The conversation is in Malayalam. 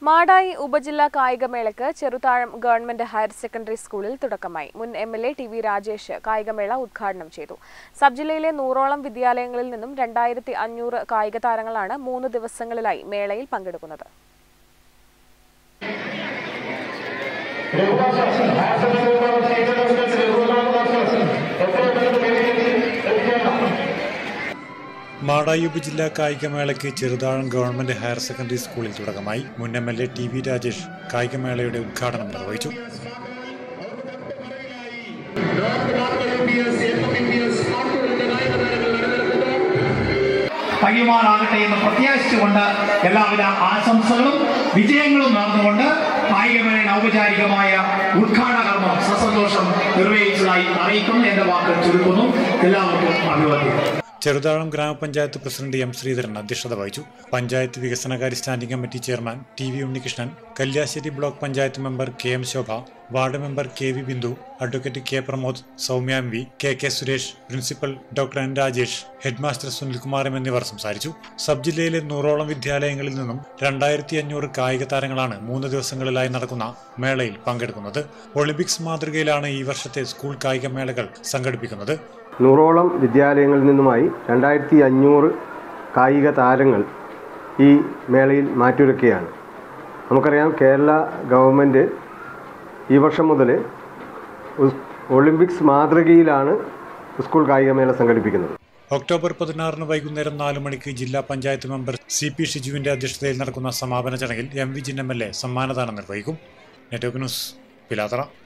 മാടായി ഉപജില്ലാ കായികമേളയ്ക്ക് ചെറുതാഴം ഗവൺമെന്റ് ഹയർ സെക്കൻഡറി സ്കൂളിൽ തുടക്കമായി മുൻ M L A T V Rajesh കായികമേള ഉദ്ഘാടനം ചെയ്തു സബ് ജില്ലയിലെ നൂറോളം വിദ്യാലയങ്ങളിൽ നിന്നും രണ്ടായിരത്തി അഞ്ഞൂറ് കായിക താരങ്ങളാണ് മൂന്ന് ദിവസങ്ങളിലായി മേളയിൽ പങ്കെടുക്കുന്നത് മാടായി ഉപജില്ലാ കായികമേളയ്ക്ക് ചെറുതാഴം ഗവൺമെന്റ് ഹയർ സെക്കൻഡറി സ്കൂളിൽ തുടക്കമായി മുൻ M L A T V Rajesh കായികമേളയുടെ ഉദ്ഘാടനം നിർവഹിച്ചു കഴിയുമാറാകട്ടെ എന്ന് പ്രത്യാശിച്ചുകൊണ്ട് എല്ലാവിധ ആശംസകളും വിജയങ്ങളും നടന്നുകൊണ്ട് കായികമേളയുടെ ഔപചാരികമായ ഉദ്ഘാടന കർമ്മം സസന്തോഷം നിർവഹിച്ചതായി അറിയിക്കുന്നു എന്റെ വാക്കുകൾ ചുരുക്കുന്നു എല്ലാവർക്കും അഭിവാദ്യം ചെറുതാഴം ഗ്രാമപഞ്ചായത്ത് പ്രസിഡന്റ് എം ശ്രീധരൻ അധ്യക്ഷത വഹിച്ചു പഞ്ചായത്ത് വികസനകാര്യ standing committee chairman T V Unnikrishnan Kalliasseri block panchayat member K M Shobha ward member K V Bindu advocate K Pramod Soumya M V K K Suresh principal doctor N Rajesh headmaster സുനിൽകുമാരം എന്നിവർ സംസാരിച്ചു സബ് ജില്ലയിലെ നൂറോളം വിദ്യാലയങ്ങളിൽ നിന്നും രണ്ടായിരത്തി അഞ്ഞൂറ് കായിക താരങ്ങളാണ് മൂന്ന് ദിവസങ്ങളിലായി നടക്കുന്ന മേളയിൽ പങ്കെടുക്കുന്നത് ഒളിമ്പിക്സ് മാതൃകയിലാണ് ഈ വർഷത്തെ സ്കൂൾ കായികമേളകൾ സംഘടിപ്പിക്കുന്നത് നൂറോളം വിദ്യാലയങ്ങളിൽ നിന്നുമായി രണ്ടായിരത്തി അഞ്ഞൂറ് കായിക താരങ്ങൾ ഈ മേളയിൽ മാറ്റുരയ്ക്കുകയാണ് നമുക്കറിയാം കേരള ഗവൺമെൻറ് ഈ വർഷം മുതൽ ഉസ്- ഒളിമ്പിക്സ് മാതൃകയിലാണ് സ്കൂൾ കായികമേള സംഘടിപ്പിക്കുന്നത് ഒക്ടോബർ പതിനാറിന് വൈകുന്നേരം നാല് മണിക്ക് ജില്ലാ പഞ്ചായത്ത് മെമ്പർ സി പി ഷിജുവിന്റെ അധ്യക്ഷതയിൽ നടക്കുന്ന സമാപന ചടങ്ങിൽ M Vijin M L A സമ്മാനദാനം നിർവഹിക്കും നെറ്റ്വർക്ക് ന്യൂസ് പിലാത്തറ